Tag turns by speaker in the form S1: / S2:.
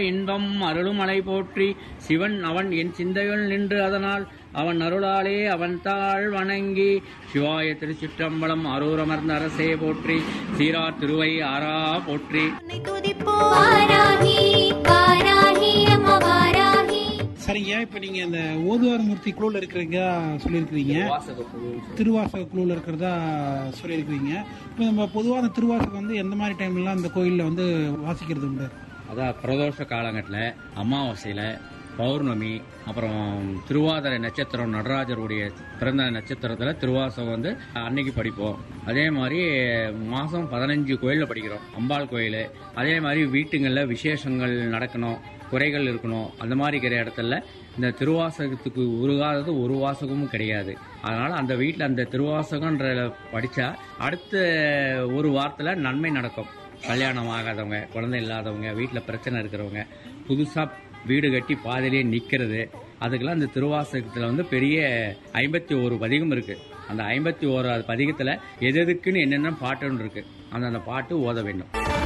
S1: இன்பம் அருளுமலை போற்றி சிவன் அவன் என் சிந்தையுள் நின்று அதனால் அவன் அருளாலே அவன் தாழ் வணங்கி சிவாய திருச்சிற்றம்பலம் அரூரமர்ந்த அரசே போற்றி சீரார் திருவை ஆரா போற்றி
S2: உன்னை துதிப்போம் வாராகி வாராகி அம்மா வாராகி
S3: சரிங்க இப்ப நீங்க இந்த ஓதுவார் மூர்த்தி குழுல இருக்கிறீங்க சொல்லியிருக்கிறீங்க திருவாசக குழுல இருக்கிறதா சொல்லியிருக்கிறீங்க இப்போ நம்ம பொதுவாக அந்த திருவாசகம் வந்து எந்த மாதிரி டைம்லாம் அந்த கோயில்ல வந்து வாசிக்கிறது உண்டு
S1: அதான் பிரதோஷ காலகட்டத்தில் அமாவாசையில் பௌர்ணமி அப்புறம் திருவாதிரை நட்சத்திரம் நடராஜருடைய பிறந்த நட்சத்திரத்தில் திருவாசகம் வந்து அன்னைக்கு படிப்போம் அதே மாதிரி மாதம் பதினஞ்சு கோயிலில் படிக்கிறோம் அம்பாள் கோயில் அதே மாதிரி வீட்டுங்களில் விசேஷங்கள் நடக்கணும் குறைகள் இருக்கணும் அந்த மாதிரி இருக்கிற இடத்துல இந்த திருவாசகத்துக்கு உருகாதது ஒரு வாசகமும் கிடையாது அதனால் அந்த வீட்டில் அந்த திருவாசகன்ற படித்தா அடுத்த ஒரு வாரத்தில் நன்மை நடக்கும் கல்யாணம் ஆகாதவங்க குழந்தை இல்லாதவங்க வீட்டில் பிரச்சனை இருக்கிறவங்க புதுசாக வீடு கட்டி பாதியிலே நிற்கிறது அதுக்கெல்லாம் இந்த திருவாசகத்தில் வந்து பெரிய ஐம்பத்தி ஒரு பதிகம் இருக்கு அந்த ஐம்பத்தி ஓராது பதிகத்தில் எது எதுக்குன்னு என்னென்ன பாட்டுன்னு இருக்கு அந்த அந்த பாட்டு ஓத வேண்டும்